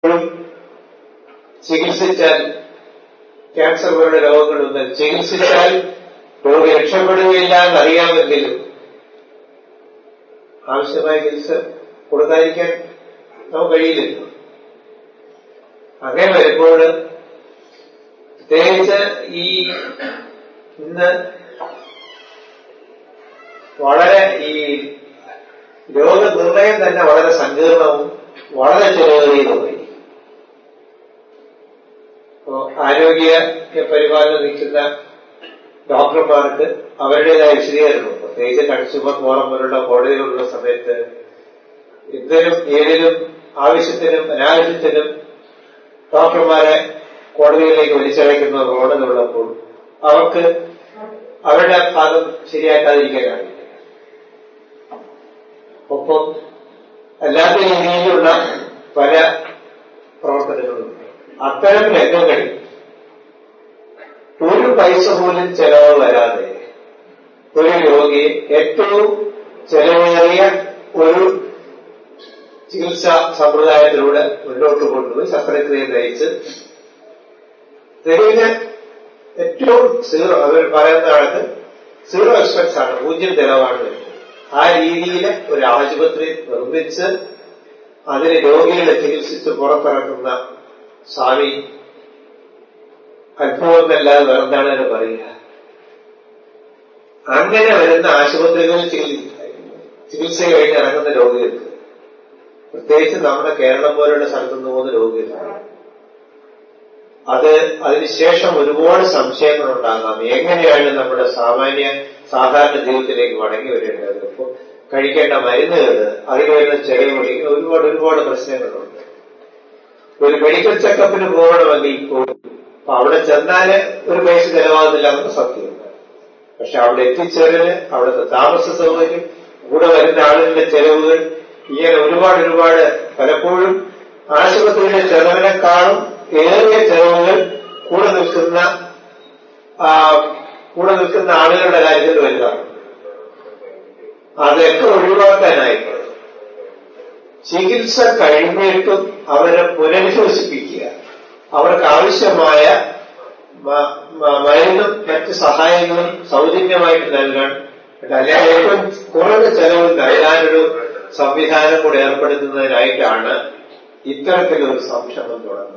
ചികിത്സിച്ചാൽ cancer പോലുള്ള രോഗങ്ങളൊന്നും ചികിത്സിച്ചാൽ രോഗി രക്ഷപ്പെടുകയില്ല എന്നറിയാമെങ്കിലും ആവശ്യമായ ചികിത്സ കൊടുക്കാതിരിക്കാൻ നമുക്ക് കഴിയില്ലല്ലോ അങ്ങനെ വരുമ്പോൾ പ്രത്യേകിച്ച് ഈ ഇന്ന് വളരെ ഈ രോഗനിർണയം തന്നെ വളരെ സങ്കീർണവും വളരെ ചെലവേറിയതുമായി അപ്പോ ആരോഗ്യ പരിപാലനം നിൽക്കുന്ന ഡോക്ടർമാർക്ക് അവരുടേതായ വിശദീകരണമുണ്ട് പ്രത്യേകിച്ച് കൺസ്യൂമർ ഫോറം പോലുള്ള കോടതികളുള്ള സമയത്ത് എന്തിനും ഏതിനും ആവശ്യത്തിനും അനാവശ്യത്തിനും ഡോക്ടർമാരെ കോടതികളിലേക്ക് വലിച്ചഴക്കുന്ന കോടതികളുള്ളപ്പോൾ അവർക്ക് അവരുടെ ഭാഗം ശരിയാക്കാതിരിക്കാനാണ് ഒപ്പം അല്ലാത്ത രീതിയിലുള്ള പല പ്രവർത്തനങ്ങളുണ്ട് അത്തരം രംഗങ്ങളിൽ ഒരു പൈസ പോലും ചെലവ് വരാതെ ഒരു രോഗിയെ ഏറ്റവും ചെലവേറിയ ഒരു ചികിത്സാ സമ്പ്രദായത്തിലൂടെ മുന്നോട്ട് കൊണ്ടുപോയി ശസ്ത്രക്രിയ നയിച്ച് തെരുവിന് ഏറ്റവും സീറോ അവർ പറയുന്നതാണ് സീറോ എക്സ്പെൻസ് ആണ് പൂജ്യം ചെലവാണ് ആ രീതിയിൽ ഒരു ആശുപത്രി നിർമ്മിച്ച് അതിന് രോഗികളെ ചികിത്സിച്ച് പുറത്തിറക്കുന്ന സ്വാമി അത്ഭുതമല്ലാതെ വേറെന്താണ് അതിന് പറയുക അങ്ങനെ വരുന്ന ആശുപത്രികളിൽ ചികിത്സ കഴിഞ്ഞ് ഇറങ്ങുന്ന രോഗികൾക്ക് പ്രത്യേകിച്ച് നമ്മുടെ കേരളം പോലുള്ള സ്ഥലത്തുനിന്ന് പോകുന്ന രോഗികളാണ് അത് അതിനുശേഷം ഒരുപാട് സംശയങ്ങൾ ഉണ്ടാകാം എങ്ങനെയാണ് നമ്മുടെ സാമാന്യ സാധാരണ ജീവിതത്തിലേക്ക് മടങ്ങി വരേണ്ടത് ഇപ്പോൾ കഴിക്കേണ്ട മരുന്നുകൾ അതിന് വരുന്ന ചെലവുകൾ ഇങ്ങനെ ഒരുപാട് ഒരുപാട് പ്രശ്നങ്ങളുണ്ട് ഒരു മെഡിക്കൽ ചെക്കപ്പിന് പോകണമെങ്കിൽ പോലും അപ്പൊ അവിടെ ചെന്നാല് ഒരു പൈസ ചെലവാകുന്നില്ല എന്നത് സത്യമുണ്ട് പക്ഷെ അവിടെ എത്തിച്ചേരല് അവിടുത്തെ താമസ സൗകര്യം കൂടെ വരുന്ന ആളുകളുടെ ചെലവുകൾ ഇങ്ങനെ ഒരുപാട് ഒരുപാട് പലപ്പോഴും ആശുപത്രിയിലെ ചെലവിനെക്കാളും ഏറിയ ചെലവുകൾ കൂടെ നിൽക്കുന്ന കൂടെ നിൽക്കുന്ന ആളുകളുടെ കാര്യത്തിൽ വലുതാണ് അതൊക്കെ ഒഴിവാക്കാനായിട്ട് ചികിത്സ കഴിഞ്ഞിട്ടും അവരെ പുനരധിവസിപ്പിക്കുക അവർക്ക് ആവശ്യമായ മരുന്നും മറ്റ് സഹായങ്ങളും സൗജന്യമായിട്ട് നൽകാൻ അല്ലെങ്കിൽ ഏറ്റവും കുറഞ്ഞ ചെലവിൽ നൽകാനൊരു സംവിധാനം കൂടെ ഏർപ്പെടുത്തുന്നതിനായിട്ടാണ് ഇത്തരത്തിലൊരു സംക്ഷേമം തുടങ്ങുന്നത്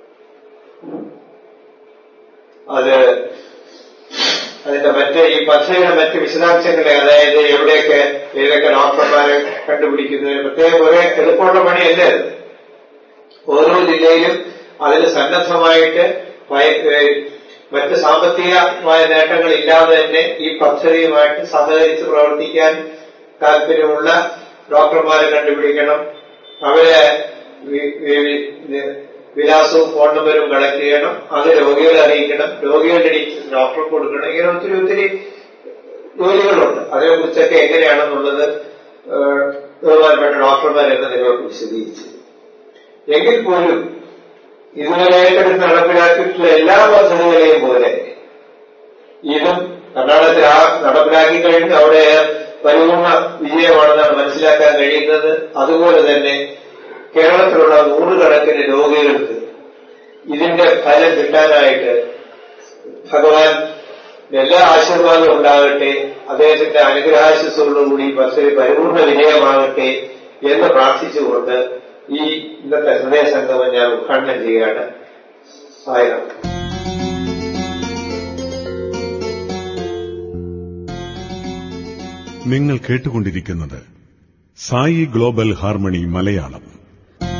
അത് അതിന്റെ മറ്റ് ഈ പദ്ധതിയുടെ മറ്റ് വിശദാംശങ്ങളെ അതായത് എവിടെയൊക്കെ ഏതൊക്കെ ഡോക്ടർമാരെ കണ്ടുപിടിക്കുന്നതിന് പ്രത്യേകം കുറെ എളുപ്പമുള്ള പണിയല്ലേ അത് ഓരോ ജില്ലയിലും അതിന് സന്നദ്ധമായിട്ട് മറ്റ് സാമ്പത്തികമായ നേട്ടങ്ങളില്ലാതെ തന്നെ ഈ പദ്ധതിയുമായിട്ട് സഹകരിച്ച് പ്രവർത്തിക്കാൻ താല്പര്യമുള്ള ഡോക്ടർമാരെ കണ്ടുപിടിക്കണം അവരെ വിലാസവും ഫോൺ നമ്പരും കളക്ട് ചെയ്യണം അത് രോഗികളെ അറിയിക്കണം രോഗികളുടെ ഡോക്ടർക്ക് കൊടുക്കണം ഇങ്ങനെ ഒത്തിരി ഒത്തിരി ജോലികളുണ്ട് അതിനെക്കുറിച്ചൊക്കെ എങ്ങനെയാണെന്നുള്ളത് ബഹുമാനപ്പെട്ട ഡോക്ടർമാർ എന്ന നിലയിൽ വിശദീകരിച്ചു എങ്കിൽ പോലും ഇതുവരെ ഏറ്റെടുത്ത് നടപ്പിലാക്കിയിട്ടുള്ള എല്ലാ പദ്ധതികളെയും പോലെ ഇതും കർണാടകത്തിൽ ആ നടപ്പിലാക്കി കഴിഞ്ഞ് അവിടെ പരിപൂർണ വിജയമാണെന്നാണ് മനസ്സിലാക്കാൻ കഴിയുന്നത് അതുപോലെ തന്നെ കേരളത്തിലുള്ള നൂറുകണക്കിന് രോഗികൾക്ക് ഇതിന്റെ ഫലം കിട്ടാനായിട്ട് ഭഗവാൻ എല്ലാ ആശീർവാദവും ഉണ്ടാകട്ടെ അദ്ദേഹത്തിന്റെ അനുഗ്രഹാശിസോടുകൂടി പദ്ധതി പരിപൂർണ വിജയമാകട്ടെ എന്ന് പ്രാർത്ഥിച്ചുകൊണ്ട് ഈ ഇന്നത്തെ ഹൃദയ സംഗമം ഞാൻ ഉദ്ഘാടനം ചെയ്യുകയാണ് സായിരം നിങ്ങൾ കേട്ടുകൊണ്ടിരിക്കുന്നത് സായി ഗ്ലോബൽ ഹാർമണി മലയാളം